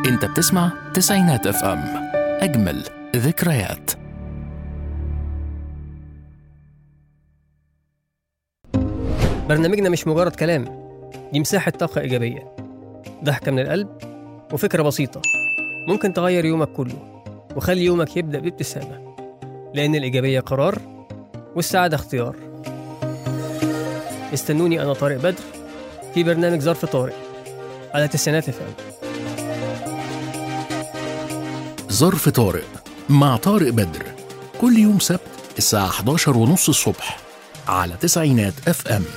انت بتسمع تسعينات اف ام اجمل ذكريات برنامجنا مش مجرد كلام دي مساحة طاقة إيجابية ضحكة من القلب وفكرة بسيطة ممكن تغير يومك كله وخلي يومك يبدأ بابتسامة لأن الإيجابية قرار والسعادة اختيار استنوني أنا طارق بدر في برنامج ظرف طارق على تسعينات اف ام ظرف طارق مع طارق بدر كل يوم سبت الساعة 11 ونص الصبح على تسعينات اف ام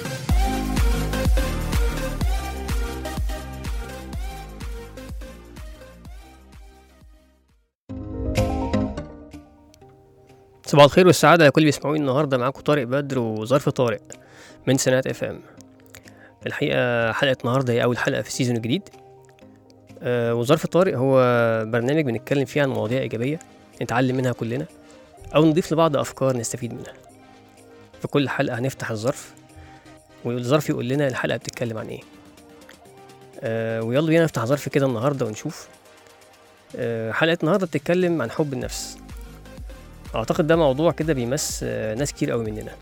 صباح الخير والسعادة لكل اللي بيسمعوني النهاردة معاكم طارق بدر وظرف طارق من سنات اف ام الحقيقة حلقة النهاردة هي أول حلقة في السيزون الجديد آه، وظرف طارق هو برنامج بنتكلم فيه عن مواضيع إيجابية نتعلم منها كلنا أو نضيف لبعض أفكار نستفيد منها في كل حلقة هنفتح الظرف والظرف يقول لنا الحلقة بتتكلم عن إيه آه، ويلا بينا نفتح ظرف كده النهاردة ونشوف آه، حلقة النهاردة بتتكلم عن حب النفس اعتقد ده موضوع كده بيمس آه، ناس كتير قوي مننا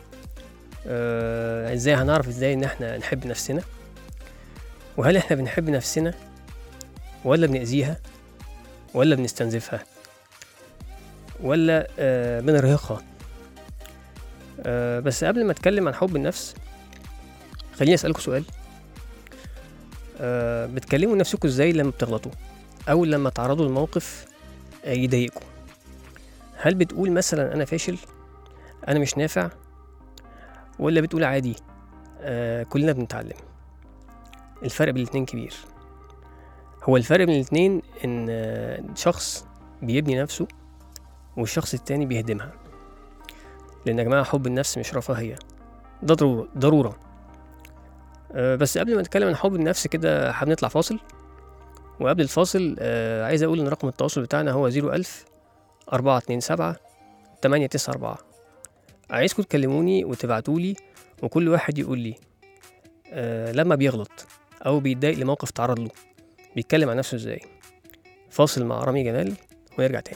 آه، ازاي هنعرف ازاي ان احنا نحب نفسنا وهل احنا بنحب نفسنا ولا بنأذيها ولا بنستنزفها ولا آه، بنرهقها آه، بس قبل ما اتكلم عن حب النفس خليني اسألكوا سؤال آه، بتكلموا نفسكم ازاي لما بتغلطوا او لما تعرضوا لموقف آه، يضايقكم هل بتقول مثلا انا فاشل انا مش نافع ولا بتقول عادي آه كلنا بنتعلم الفرق بين الاتنين كبير هو الفرق بين الاتنين ان آه شخص بيبني نفسه والشخص التاني بيهدمها لان يا جماعه حب النفس مش رفاهيه ده ضروره ضروره آه بس قبل ما نتكلم عن حب النفس كده هنطلع فاصل وقبل الفاصل آه عايز اقول ان رقم التواصل بتاعنا هو 01000 أربعة اتنين سبعة تمانية تسعة أربعة عايزكم تكلموني وتبعتولي وكل واحد يقول لي آه لما بيغلط أو بيتضايق لموقف تعرض له بيتكلم عن نفسه ازاي فاصل مع رامي جمال ويرجع تاني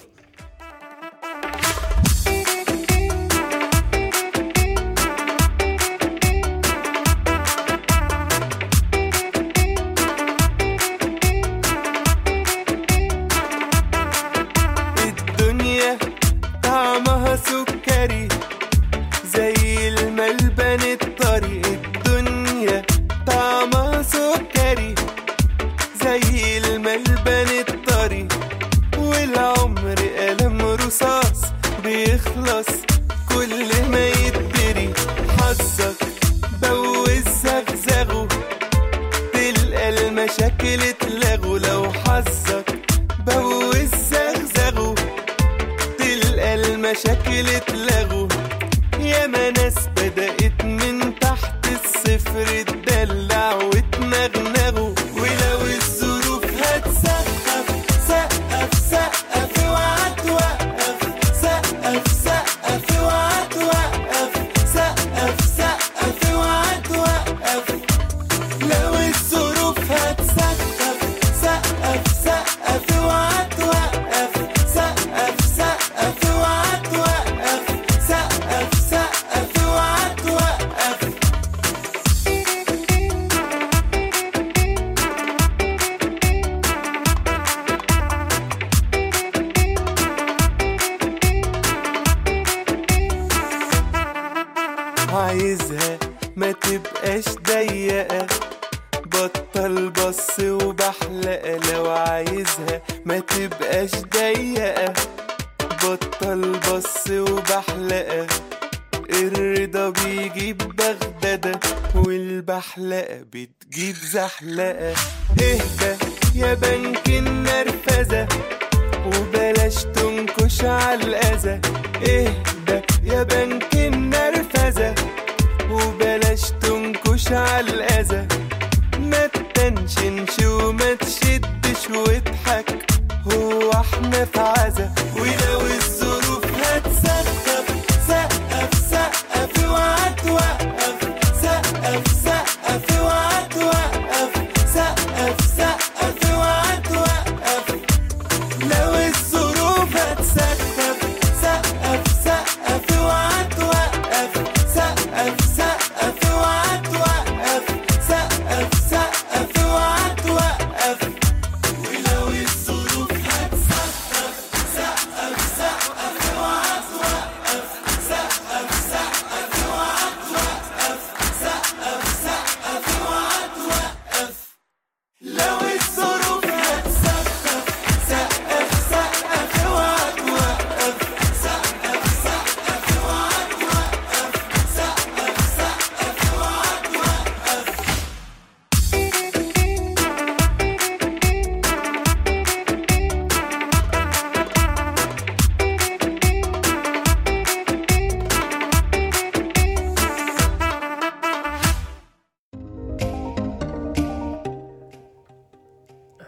الدنيا طعمها سكري زي الملبن الطري الدنيا طعمها سكري زي الملبن الطري والعمر قلم رصاص بيخلص كل ما يتدري حظك بوز زغزغه تلقى المشاكل اتلغوا لو حظك بوز زغزغه تلقى المشاكل اتلغوا ياما ناس بدأت من تحت الصفر تدلع وتنغنغوا ولو الظروف هتسقف سقف سقف اوعى توقف سقف سقف اوعى توقف سقف سقف اوعى توقف لو الظروف هتسقف سقف سقف اوعى توقف سقف سقف اوعى توقف سقف سقف اوعى توقف عايزها ما تبقاش ضيقة بطل بص وبحلقة لو عايزها ما تبقاش ضيقة بطل بص وبحلقة الرضا بيجيب بغدادة والبحلقة بتجيب زحلقة اهدى يا بنك النرفزة وبلاش تنكش على الأذى اهدى يا بنك النرفزة وبلاش تنكش على الأذى ما تتنشنش وما تشدش واضحك هو احنا في عزا ولو الظروف هتسقف سقف سقف اوعى توقف سقف سقف اوعى توقف سقف سقف اوعى توقف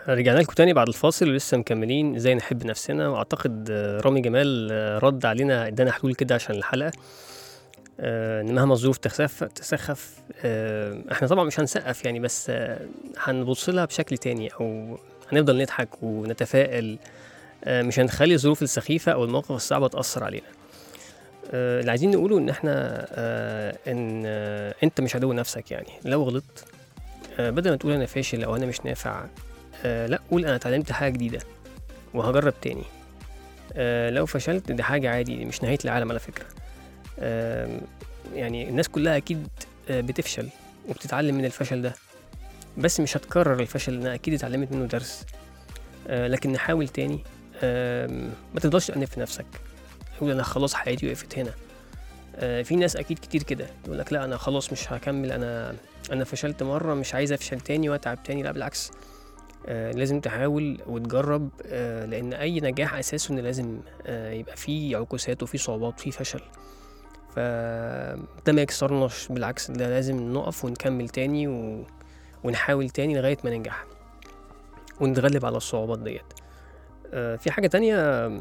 رجعنا لكم تاني بعد الفاصل ولسه مكملين ازاي نحب نفسنا واعتقد آه، رامي جمال آه، رد علينا ادانا حلول كده عشان الحلقه آه، ان مهما الظروف تسخف تسخف آه، احنا طبعا مش هنسقف يعني بس آه، هنبص لها بشكل تاني او هنفضل نضحك ونتفائل آه، مش هنخلي الظروف السخيفه او المواقف الصعبه تاثر علينا آه، اللي عايزين نقوله ان احنا آه، ان آه، انت مش عدو نفسك يعني لو غلطت آه، بدل ما تقول انا فاشل او انا مش نافع آه لا قول انا اتعلمت حاجه جديده وهجرب تاني آه لو فشلت دي حاجه عادي دي مش نهايه العالم على فكره آه يعني الناس كلها اكيد آه بتفشل وبتتعلم من الفشل ده بس مش هتكرر الفشل لان اكيد اتعلمت منه درس آه لكن نحاول تاني آه ما تفضلش تأنب في نفسك تقول انا خلاص حياتي وقفت هنا آه في ناس اكيد كتير كده يقول لك لا انا خلاص مش هكمل انا انا فشلت مره مش عايز افشل تاني واتعب تاني لا بالعكس آه لازم تحاول وتجرب آه لان اي نجاح اساسه ان لازم آه يبقى فيه عكوسات وفيه صعوبات وفيه فشل فده ما يكسرناش بالعكس ده لازم نقف ونكمل تاني و... ونحاول تاني لغايه ما ننجح ونتغلب على الصعوبات ديت آه في حاجه تانية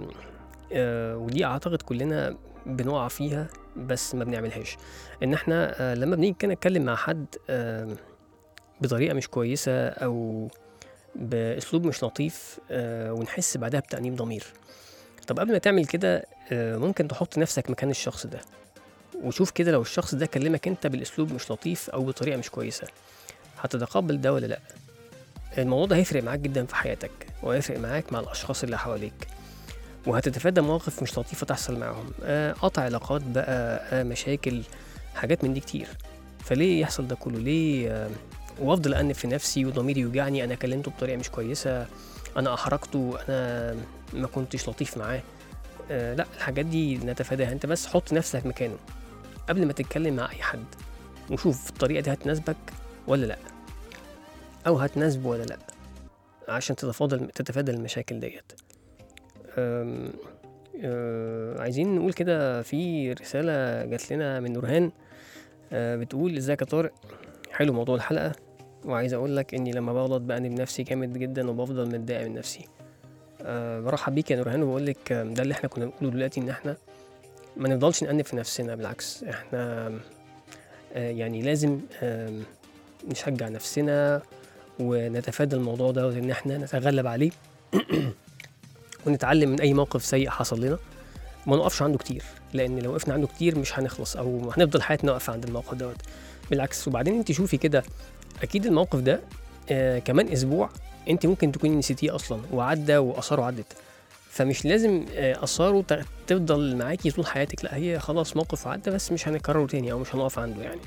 آه ودي اعتقد كلنا بنقع فيها بس ما بنعملهاش ان احنا آه لما بنيجي كده نتكلم مع حد آه بطريقه مش كويسه او باسلوب مش لطيف آه ونحس بعدها بتانيب ضمير طب قبل ما تعمل كده آه ممكن تحط نفسك مكان الشخص ده وشوف كده لو الشخص ده كلمك انت بالاسلوب مش لطيف او بطريقه مش كويسه هتتقبل ده ولا لا الموضوع ده هيفرق معاك جدا في حياتك وهيفرق معاك مع الاشخاص اللي حواليك وهتتفادى مواقف مش لطيفه تحصل معاهم آه قطع علاقات بقى آه مشاكل حاجات من دي كتير فليه يحصل ده كله ليه آه وافضل انف في نفسي وضميري يوجعني انا كلمته بطريقه مش كويسه انا احرجته انا ما كنتش لطيف معاه آه لا الحاجات دي نتفاداها انت بس حط نفسك مكانه قبل ما تتكلم مع اي حد وشوف الطريقه دي هتناسبك ولا لا او هتناسبه ولا لا عشان تتفاضل تتفادى المشاكل ديت أم، أه، عايزين نقول كده في رسالة جات لنا من نورهان أه، بتقول ازيك يا طارق حلو موضوع الحلقة وعايز اقول لك اني لما بغلط بأنب نفسي جامد جدا وبفضل متضايق من نفسي أه، برحب بيك يا نورهان وبقول لك آم، ده اللي احنا كنا بنقوله دلوقتي ان احنا ما نفضلش نأنب في نفسنا بالعكس احنا أه، يعني لازم آم، نشجع نفسنا ونتفادى الموضوع ده وان احنا نتغلب عليه ونتعلم من اي موقف سيء حصل لنا ما نقفش عنده كتير لان لو وقفنا عنده كتير مش هنخلص او هنفضل حياتنا واقفه عند الموقف دوت بالعكس وبعدين انت شوفي كده اكيد الموقف ده آه كمان اسبوع انت ممكن تكوني نسيتيه اصلا وعدى واثاره عدت فمش لازم آه اثاره ت- تفضل معاكي طول حياتك لا هي خلاص موقف وعدى بس مش هنكرره تاني او مش هنقف عنده يعني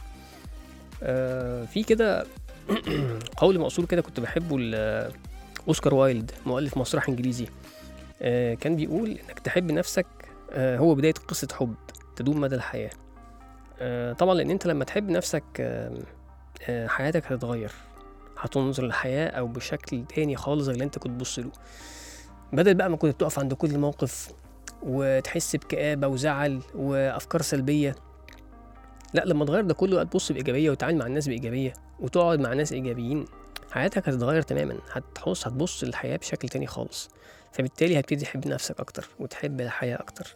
آه في كده قول مقصور كده كنت بحبه ل- اوسكار وايلد مؤلف مسرح انجليزي آه، كان بيقول انك تحب نفسك آه، هو بدايه قصه حب تدوم مدى الحياه آه، طبعا لان انت لما تحب نفسك آه، آه، حياتك هتتغير هتنظر للحياه او بشكل تاني خالص غير اللي انت كنت بتبص له بدل بقى ما كنت بتقف عند كل موقف وتحس بكآبة وزعل وأفكار سلبية لا لما تغير ده كله هتبص بإيجابية وتتعامل مع الناس بإيجابية وتقعد مع ناس إيجابيين حياتك هتتغير تماما هتحس هتبص للحياة بشكل تاني خالص فبالتالي هتبتدي تحب نفسك أكتر وتحب الحياة أكتر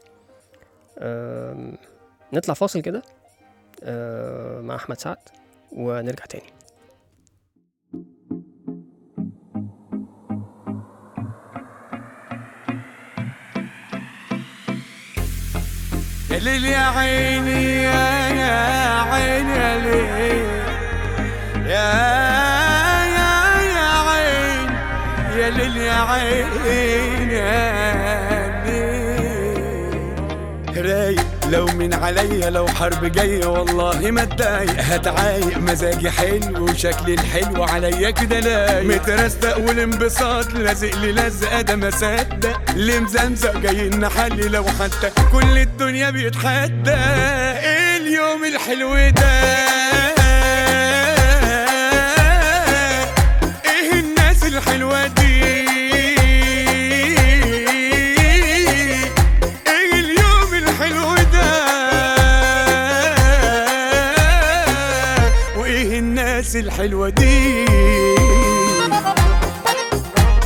أم، نطلع فاصل كده أم، مع أحمد سعد ونرجع تاني يا ليل يا عيني يا يا عيني يا ليل يا يا يا عين يا ليل يا عين يا ليل رايق لو من عليا لو حرب جاية والله ما اتضايق هتعايق مزاجي حلو وشكلي الحلو عليا كده لايق مترستق والانبساط لازق لي لزقة ده ما صدق اللي مزمزق جاي نحلي لو حتى كل الدنيا بيتحدى إيه اليوم الحلو ده ايه الناس الحلوة دي ايه اليوم الحلو ده وايه الناس الحلوة دي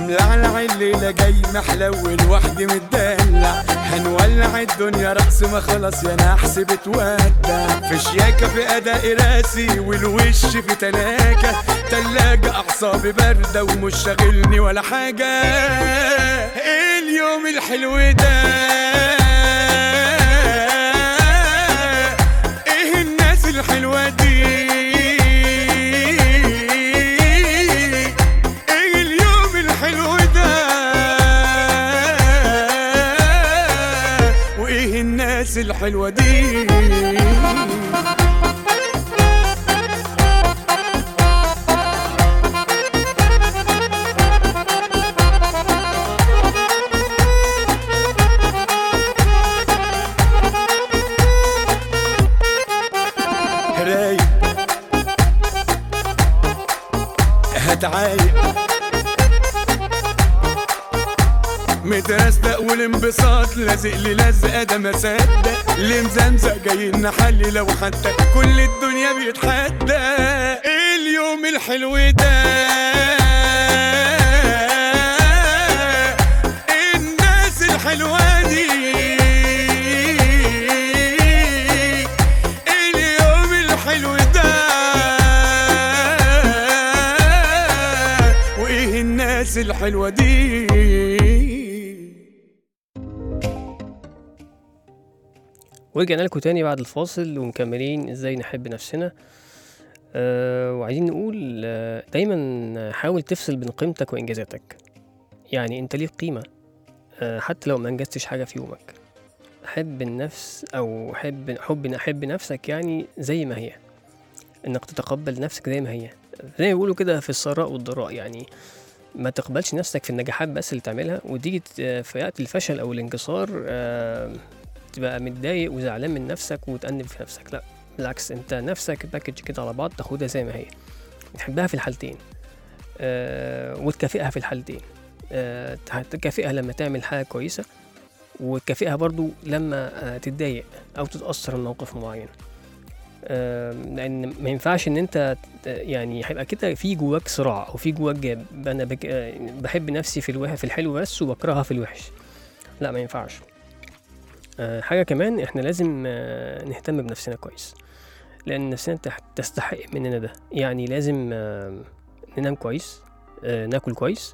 ملعلع الليلة جاي محلول وحدي متدلع هنولع الدنيا رقص ما خلاص يا نحس بتودع في شياكة في أداء راسي والوش في تلاجة تلاجة أعصابي باردة ومش شاغلني ولا حاجة اليوم الحلو ده ايه الناس الحلوة دي ايه اليوم الحلو ده وايه الناس الحلوة دي رايق هتعايق مترستق والانبساط لازق لي لزقه ده ما صدق اللي مزمزق جاي نحلي لو حتى كل الدنيا بيتحدى اليوم الحلو ده الناس الحلوه دي اليوم الحلو ده وايه الناس الحلوه دي ورجعنا لكم تاني بعد الفاصل ومكملين ازاي نحب نفسنا أه وعايزين نقول آه، دايما حاول تفصل بين قيمتك وانجازاتك يعني انت ليك قيمة أه حتى لو ما انجزتش حاجة في يومك حب النفس او حب حب ان احب نفسك يعني زي ما هي انك تتقبل نفسك زي ما هي زي ما بيقولوا كده في السراء والضراء يعني ما تقبلش نفسك في النجاحات بس اللي تعملها وتيجي ت- في وقت الفشل او الانكسار آه، تبقى متضايق وزعلان من نفسك وتأنب في نفسك لا بالعكس انت نفسك باكج كده على بعض تاخدها زي ما هي تحبها في الحالتين آه وتكافئها في الحالتين آه تكافئها لما تعمل حاجة كويسة وتكافئها برضو لما آه تتضايق أو تتأثر من موقف معين آه لأن ما ينفعش إن أنت ت- يعني هيبقى كده في جواك صراع أو في جواك جاب أنا بك آه بحب نفسي في الوح في الحلو بس وبكرهها في الوحش لا ما ينفعش آه، حاجة كمان احنا لازم آه، نهتم بنفسنا كويس لأن نفسنا تح- تستحق مننا ده يعني لازم آه، ننام كويس آه، ناكل كويس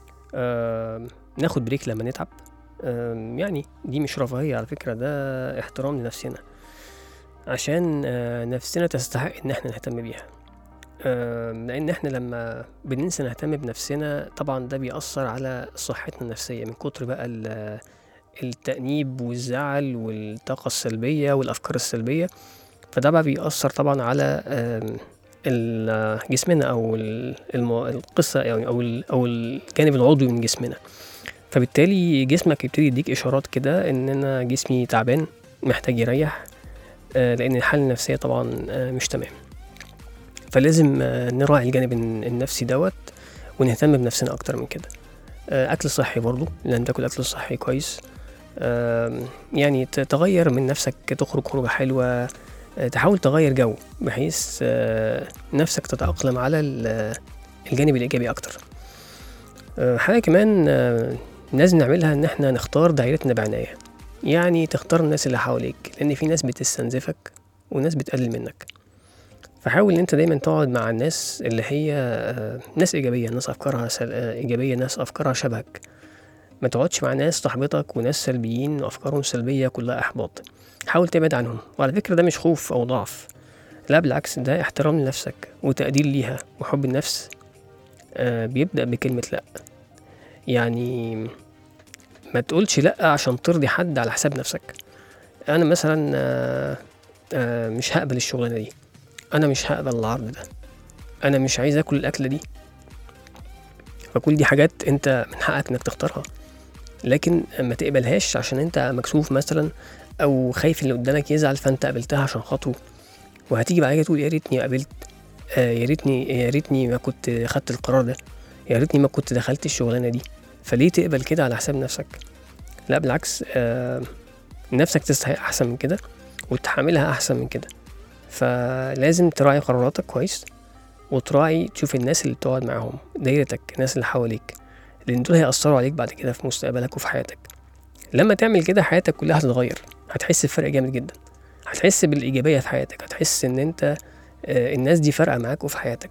آه، ناخد بريك لما نتعب آه، يعني دي مش رفاهية على فكرة ده احترام لنفسنا عشان آه، نفسنا تستحق ان احنا نهتم بيها آه، لان احنا لما بننسى نهتم بنفسنا طبعا ده بيأثر على صحتنا النفسية من كتر بقى ال- التأنيب والزعل والطاقة السلبية والأفكار السلبية فده بقى بيأثر طبعا على آم، ال- جسمنا أو ال- المو- القصة يعني أو ال- أو الجانب العضوي من جسمنا فبالتالي جسمك يبتدي يديك إشارات كده إن أنا جسمي تعبان محتاج يريح آه، لأن الحالة النفسية طبعا آه، مش تمام فلازم آه، نراعي الجانب الن- النفسي دوت ونهتم بنفسنا أكتر من كده آه، أكل صحي برضو لأن تاكل أكل صحي كويس آم، يعني ت- تغير من نفسك تخرج خروجة حلوة آه، تحاول تغير جو بحيث آه، نفسك تتأقلم على ال- الجانب الإيجابي أكتر آه، حاجة كمان آه، لازم نعملها إن إحنا نختار دايرتنا بعناية يعني تختار الناس اللي حواليك لأن في ناس بتستنزفك وناس بتقلل منك فحاول إن أنت دايما تقعد مع الناس اللي هي آه، ناس إيجابية ناس أفكارها سل- آه، إيجابية ناس أفكارها شبهك ما تقعدش مع ناس صاحبتك وناس سلبيين وافكارهم سلبيه كلها احباط حاول تبعد عنهم وعلى فكره ده مش خوف او ضعف لا بالعكس ده احترام لنفسك وتقدير ليها وحب النفس آه بيبدا بكلمه لا يعني ما تقولش لا عشان ترضي حد على حساب نفسك انا مثلا آه آه مش هقبل الشغلانه دي انا مش هقبل العرض ده انا مش عايز اكل الاكله دي فكل دي حاجات انت من حقك انك تختارها لكن ما تقبلهاش عشان انت مكسوف مثلا او خايف اللي قدامك يزعل فانت قبلتها عشان خاطره وهتيجي بعد كده تقول يا ريتني قبلت آه يا ريتني يا ريتني ما كنت خدت القرار ده يا ريتني ما كنت دخلت الشغلانه دي فليه تقبل كده على حساب نفسك لا بالعكس آه نفسك تستحق احسن من كده وتحملها احسن من كده فلازم تراعي قراراتك كويس وتراعي تشوف الناس اللي بتقعد معاهم دايرتك الناس اللي حواليك لان دول هيأثروا عليك بعد كده في مستقبلك وفي حياتك لما تعمل كده حياتك كلها هتتغير هتحس بفرق جامد جدا هتحس بالإيجابية في حياتك هتحس إن أنت آه، الناس دي فارقة معاك وفي حياتك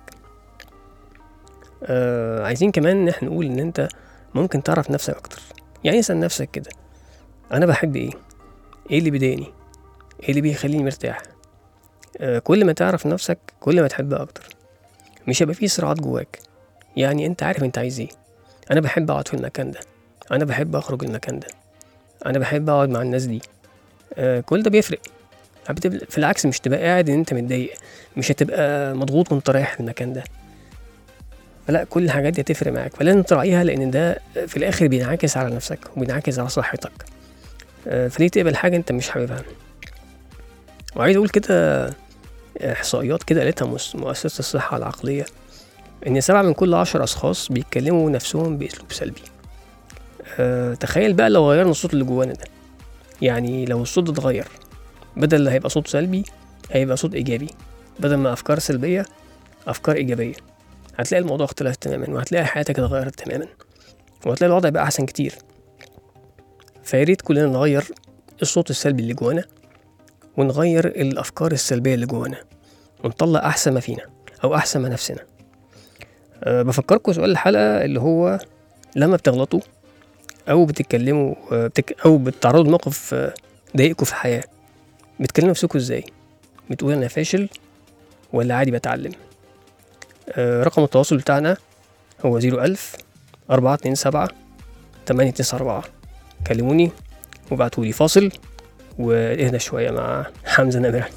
آه، عايزين كمان إن احنا نقول إن أنت ممكن تعرف نفسك أكتر يعني اسأل نفسك كده أنا بحب إيه؟ إيه اللي بيضايقني؟ إيه اللي بيخليني مرتاح؟ آه، كل ما تعرف نفسك كل ما تحبها أكتر مش هيبقى فيه صراعات جواك يعني أنت عارف أنت عايز إيه أنا بحب أقعد في المكان ده أنا بحب أخرج المكان ده أنا بحب أقعد مع الناس دي آه، كل ده بيفرق هتبقى- في العكس مش تبقى قاعد ان انت متضايق مش هتبقى مضغوط وانت رايح في المكان ده فلا كل الحاجات دي هتفرق معاك فلازم تراعيها لان ده في الاخر بينعكس على نفسك وبينعكس على صحتك آه، فليه تقبل حاجه انت مش حاببها وعايز اقول كده احصائيات كده قالتها مس- مؤسسه الصحه العقليه ان سبعة من كل عشر اشخاص بيتكلموا نفسهم باسلوب سلبي أه تخيل بقى لو غيرنا الصوت اللي جوانا ده يعني لو الصوت ده اتغير بدل اللي هيبقى صوت سلبي هيبقى صوت ايجابي بدل ما افكار سلبيه افكار ايجابيه هتلاقي الموضوع اختلف تماما وهتلاقي حياتك اتغيرت تماما وهتلاقي الوضع بقى احسن كتير فياريت كلنا نغير الصوت السلبي اللي جوانا ونغير الافكار السلبيه اللي جوانا ونطلع احسن ما فينا او احسن ما نفسنا أه بفكركم سؤال الحلقه اللي هو لما بتغلطوا او بتتكلموا أه بتك او بتتعرضوا لموقف أه ضايقكم في الحياه بتكلموا نفسكوا ازاي بتقول انا فاشل ولا عادي بتعلم آه رقم التواصل بتاعنا هو زيرو ألف أربعة اتنين سبعة تمانية تسعة أربعة كلموني وابعتولي فاصل واهدى شوية مع حمزة نمرة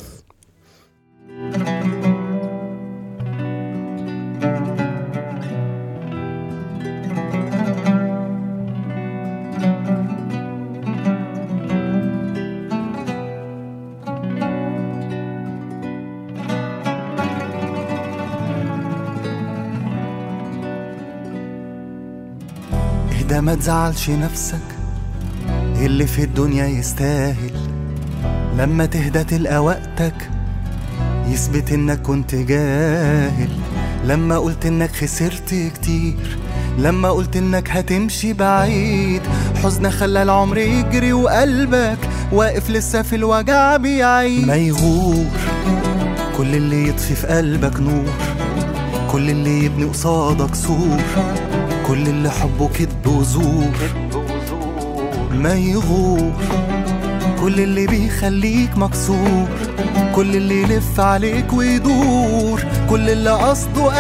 اهدى ما تزعلش نفسك اللي في الدنيا يستاهل لما تهدى تلقى وقتك يثبت انك كنت جاهل لما قلت انك خسرت كتير لما قلت انك هتمشي بعيد حزن خلى العمر يجري وقلبك واقف لسه في الوجع بيعيد ما يغور كل اللي يطفي في قلبك نور كل اللي يبني قصادك سور كل اللي حبه كدب وزور ما يغور كل اللي بيخليك مكسور كل اللي يلف عليك ويدور كل اللي قصده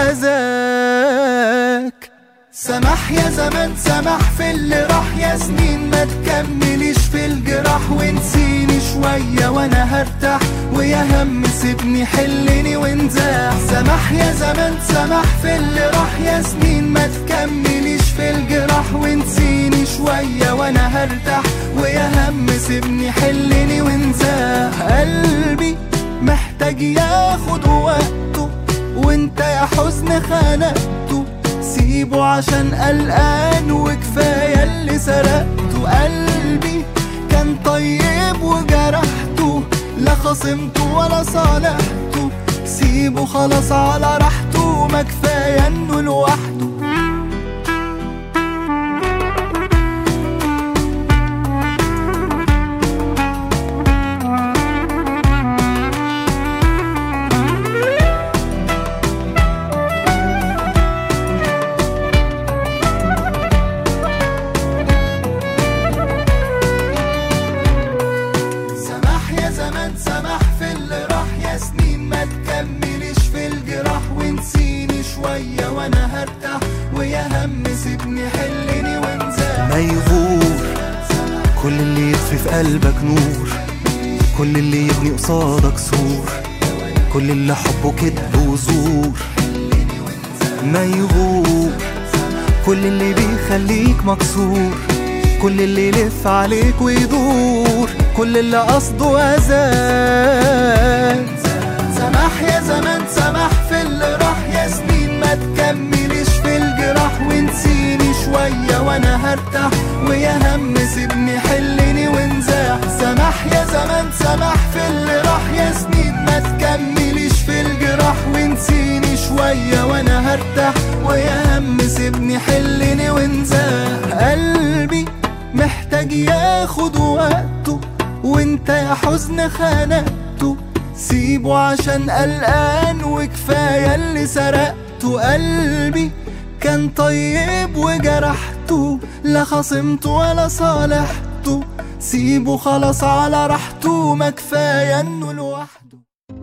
أذاك سمح يا زمان سمح في اللي راح يا سنين ما تكمليش في الجراح ونسيني شوية وانا هرتاح ويا هم سيبني حلني وانزاح سمح يا زمان سمح في اللي راح يا سنين ما تكمليش في الجراح ونسيني شوية وانا هرتاح ويا هم سيبني حلني وانزاح قلبي محتاج ياخد وقته وانت يا حزن خنقته سيبه عشان قلقان وكفاية اللي سرقته قلبي كان طيب وجرحته لا خصمته ولا صالحته سيبه خلاص على راحته ما كفاية انه لوحده سمح يا زمان سمح في اللي راح يا سنين ما تكمليش في الجراح ونسيني شوية وانا هرتاح ويا هم سيبني حلني وانزاح ما يغور كل اللي يطفي في قلبك نور كل اللي يبني قصادك سور كل اللي حبه كدب وزور ما يغور كل اللي بيخليك مكسور كل اللي يلف عليك ويدور كل اللي قصده أذاك سمح يا زمان سمح في اللي راح يا سنين ما تكمليش في الجراح ونسيني شوية وانا هرتاح ويا هم سيبني حلني وانزاح سمح يا زمان سمح في اللي راح يا سنين ما تكمليش في الجراح ونسيني شوية شوية وانا هرتاح ويا هم سيبني حلني وانزاح قلبي محتاج ياخد وقته وانت يا حزن خنقته سيبه عشان قلقان وكفاية اللي سرقته قلبي كان طيب وجرحته لا خصمته ولا صالحته سيبه خلاص على راحته ما كفاية انه لوحده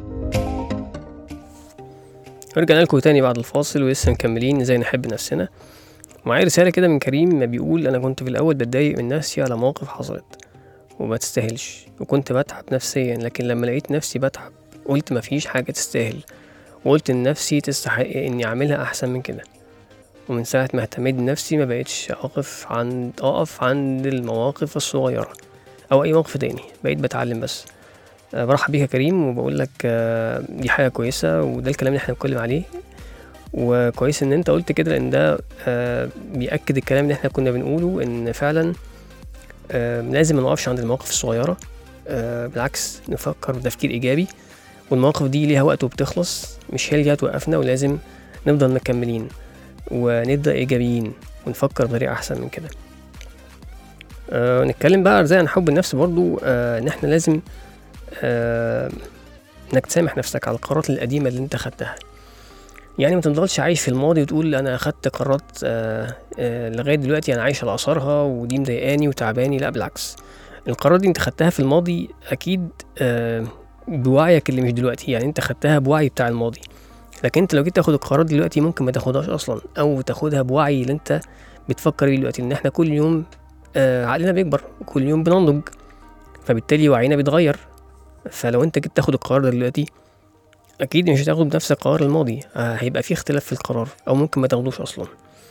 رجعنا لكم تاني بعد الفاصل ولسه مكملين ازاي نحب نفسنا ومعايا رسالة كده من كريم بيقول أنا كنت في الأول بتضايق من نفسي على مواقف حصلت وما تستاهلش وكنت بتعب نفسيا لكن لما لقيت نفسي بتعب قلت مفيش حاجة تستاهل وقلت لنفسي تستحق إني أعملها أحسن من كده ومن ساعة ما اهتميت بنفسي ما بقتش أقف عند أقف عند المواقف الصغيرة أو أي موقف تاني بقيت بتعلم بس أه برحب بيك يا كريم وبقول لك أه دي حاجة كويسة وده الكلام اللي احنا بنتكلم عليه وكويس ان انت قلت كده لان ده أه بيأكد الكلام اللي احنا كنا بنقوله ان فعلا أه لازم ما نقفش عند المواقف الصغيرة أه بالعكس نفكر بتفكير ايجابي والمواقف دي ليها وقت وبتخلص مش هي اللي هتوقفنا ولازم نفضل مكملين ونبدأ إيجابيين ونفكر بطريقة أحسن من كده أه نتكلم بقى ازاي عن حب النفس برضو أه ان احنا لازم أه انك تسامح نفسك على القرارات القديمة اللي انت خدتها يعني ما تفضلش عايش في الماضي وتقول انا اخدت قرارات أه أه لغاية دلوقتي انا عايش على اثارها ودي مضايقاني وتعباني لا بالعكس القرارات دي انت خدتها في الماضي اكيد أه بوعيك اللي مش دلوقتي يعني انت خدتها بوعي بتاع الماضي لكن انت لو جيت تاخد القرار دلوقتي ممكن ما تاخدهاش اصلا او تاخدها بوعي اللي انت بتفكر بيه دلوقتي لان احنا كل يوم آه عقلنا بيكبر كل يوم بننضج فبالتالي وعينا بيتغير فلو انت جيت تاخد القرار ده دلوقتي اكيد مش هتاخد بنفس القرار الماضي آه هيبقى في اختلاف في القرار او ممكن ما تاخدوش اصلا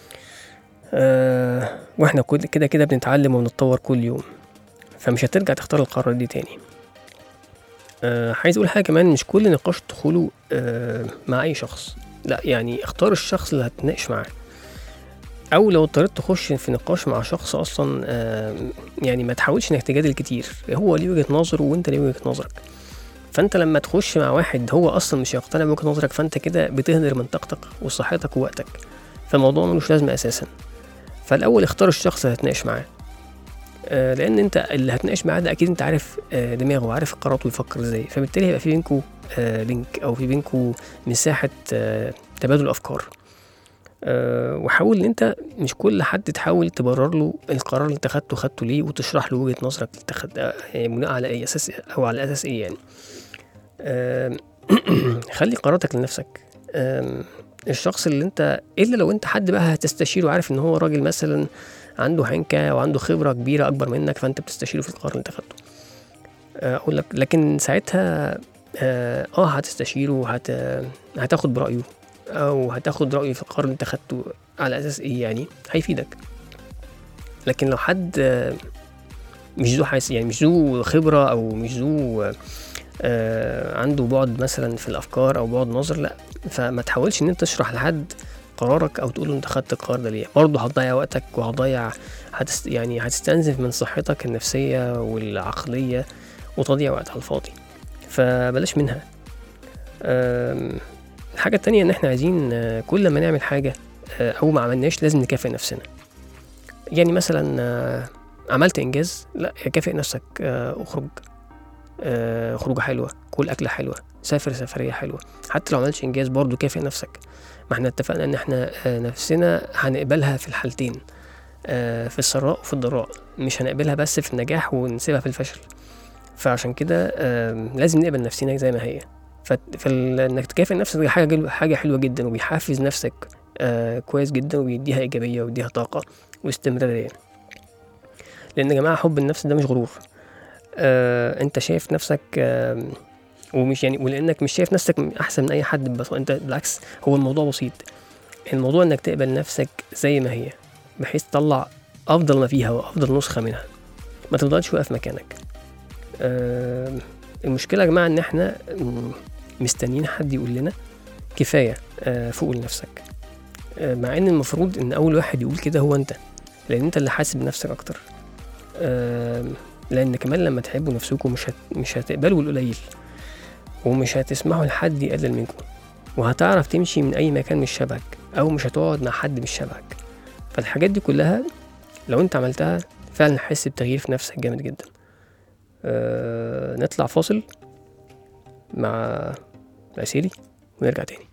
آه واحنا كل- كده كده بنتعلم وبنتطور كل يوم فمش هترجع تختار القرار دي تاني آه عايز اقول حاجه كمان مش كل نقاش تدخله آه مع اي شخص لا يعني اختار الشخص اللي هتناقش معاه او لو اضطريت تخش في نقاش مع شخص اصلا آه يعني ما تحاولش انك تجادل كتير هو ليه وجهه نظر وانت ليه وجهه نظرك فانت لما تخش مع واحد هو اصلا مش هيقتنع بوجهه نظرك فانت كده بتهدر من طاقتك وصحتك ووقتك فالموضوع ملوش لازمه اساسا فالاول اختار الشخص اللي هتناقش معاه آه، لان انت اللي هتناقش معاه ده اكيد انت عارف آه، دماغه وعارف قراراته بيفكر ازاي فبالتالي هيبقى في بينكو آه، لينك او في بينكو مساحه آه، تبادل افكار آه، وحاول ان انت مش كل حد تحاول تبرر له القرار اللي انت خدته خدته ليه وتشرح له وجهه نظرك اللي تخد... آه، يعني بناء على اي اساس او على اساس ايه يعني آم، خلي قراراتك لنفسك آم، الشخص اللي انت الا لو انت حد بقى هتستشيره عارف ان هو راجل مثلا عنده حنكه وعنده خبره كبيره اكبر منك فانت بتستشيره في القرار اللي انت خدته آه، اقول لك لكن ساعتها اه آه، هتستشيره هت هتاخد برايه او هتاخد رايه في القرار اللي انت خدته على اساس ايه يعني هيفيدك لكن لو حد آه، مش ذو حاس يعني مش ذو خبره او مش ذو آه، عنده بعد مثلا في الافكار او بعد نظر لا فما تحاولش ان انت تشرح لحد قرارك او تقول له انت خدت القرار ده ليه برضه هتضيع وقتك وهتضيع هتست يعني هتستنزف من صحتك النفسيه والعقليه وتضيع وقت على الفاضي فبلاش منها آم، الحاجة التانية إن إحنا عايزين آه، كل ما نعمل حاجة آه، أو ما عملناش لازم نكافئ نفسنا يعني مثلا آه، عملت إنجاز لا كافئ نفسك آه، اخرج آه، خروجة حلوة كل أكلة حلوة سافر سفرية حلوة حتى لو عملتش إنجاز برضو كافئ نفسك ما احنا اتفقنا إن احنا آه، نفسنا هنقبلها في الحالتين آه، في السراء وفي الضراء مش هنقبلها بس في النجاح ونسيبها في الفشل فعشان كده آم، لازم نقبل نفسنا زي ما هي ف- فال- انك تكافئ نفسك دي حاجه جل- حاجه حلوه جدا وبيحفز نفسك آه كويس جدا وبيديها ايجابيه وبيديها طاقه واستمراريه لان يا جماعه حب النفس ده مش غرور آه انت شايف نفسك آه ومش يعني ولانك مش شايف نفسك احسن من اي حد بس انت بالعكس هو الموضوع بسيط الموضوع انك تقبل نفسك زي ما هي بحيث تطلع افضل ما فيها وافضل نسخه منها ما تفضلش واقف مكانك آه المشكله يا جماعه ان احنا م- مستنيين حد يقول لنا كفايه آه فوق لنفسك آه مع ان المفروض ان اول واحد يقول كده هو انت لان انت اللي حاسس بنفسك اكتر آه لان كمان لما تحبوا نفسكم مش هت... مش هتقبلوا القليل ومش هتسمحوا لحد يقلل منكم وهتعرف تمشي من أي مكان مش شبهك أو مش هتقعد مع حد مش شبهك فالحاجات دي كلها لو أنت عملتها فعلا هتحس بتغيير في نفسك جامد جدا أه نطلع فاصل مع العسيلي ونرجع تاني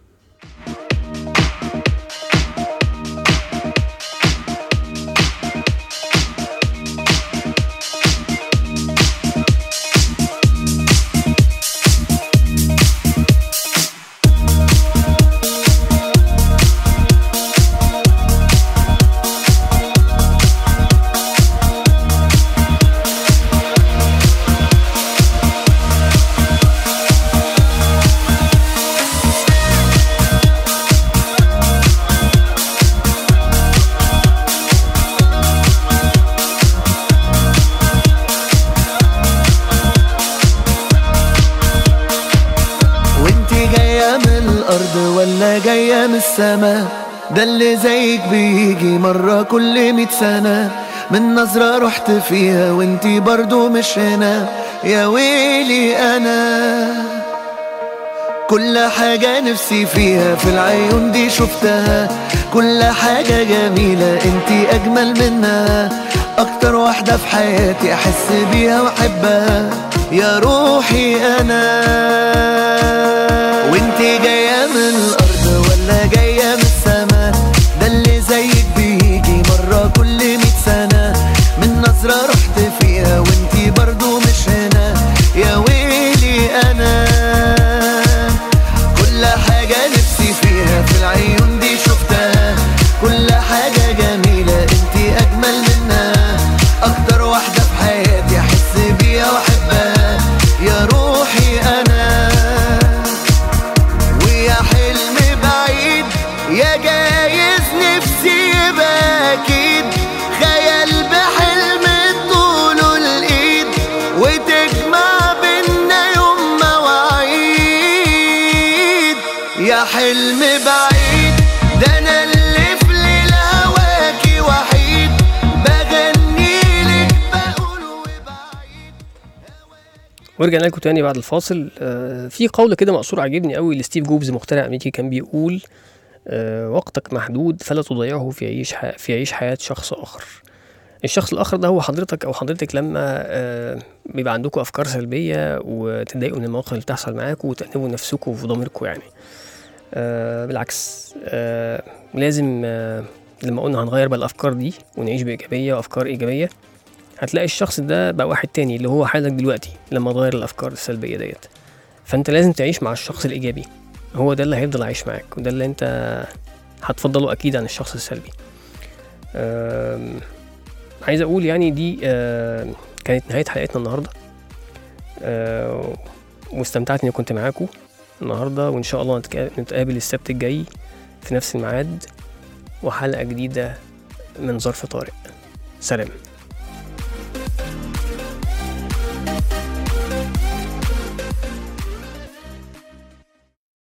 وانتي جاية من الأرض ولا جاية من السما ده اللي زيك بيجي مرة كل مية سنة من نظرة رحت فيها وانتي برضو مش هنا يا ويلي أنا كل حاجة نفسي فيها في العيون دي شفتها كل حاجة جميلة انتي أجمل منها أكتر واحدة في حياتي أحس بيها وأحبها يا روحي أنا وانتي جاية من الأرض ولا جاية من السما ده اللي زيك بيجي مرة كل مية سنة من نظرة رحت فيها وانتي برضو مش هنا يا ويلي أنا كل حاجة نفسي فيها في العيون دي شفتها كل حاجة جميلة انتي أجمل منها أكتر واحدة في حياتي أحس بيها وأحبها يا روحي أنا ويا حلم بعيد يا جايز نفسي يبقى أكيد خيال بحلم طوله الإيد وتجمع بينا يوم مواعيد يا حلم بعيد ده أنا اللي في ليل هواكي وحيد بغني لك بقول وبعيد ورجعنا لكم تاني بعد الفاصل آه، في قول كده مقصور عجبني قوي لستيف جوبز مخترع امريكي كان بيقول آه، وقتك محدود فلا تضيعه في عيش ح- في عيش حياة شخص آخر الشخص الآخر ده هو حضرتك أو حضرتك لما آه، بيبقى عندكم أفكار سلبية وتتضايقوا من المواقف اللي بتحصل معاكم وتأنبوا نفسكم وفي ضميركم يعني آه، بالعكس آه، لازم آه، لما قلنا هنغير بقى الأفكار دي ونعيش بإيجابية وأفكار إيجابية هتلاقي الشخص ده بقى واحد تاني اللي هو حالك دلوقتي لما تغير الافكار السلبيه ديت فانت لازم تعيش مع الشخص الايجابي هو ده اللي هيفضل عايش معاك وده اللي انت هتفضله اكيد عن الشخص السلبي أم، عايز اقول يعني دي أم، كانت نهايه حلقتنا النهارده أم، واستمتعت اني كنت معاكم النهارده وان شاء الله نتك- نتقابل السبت الجاي في نفس الميعاد وحلقه جديده من ظرف طارئ سلام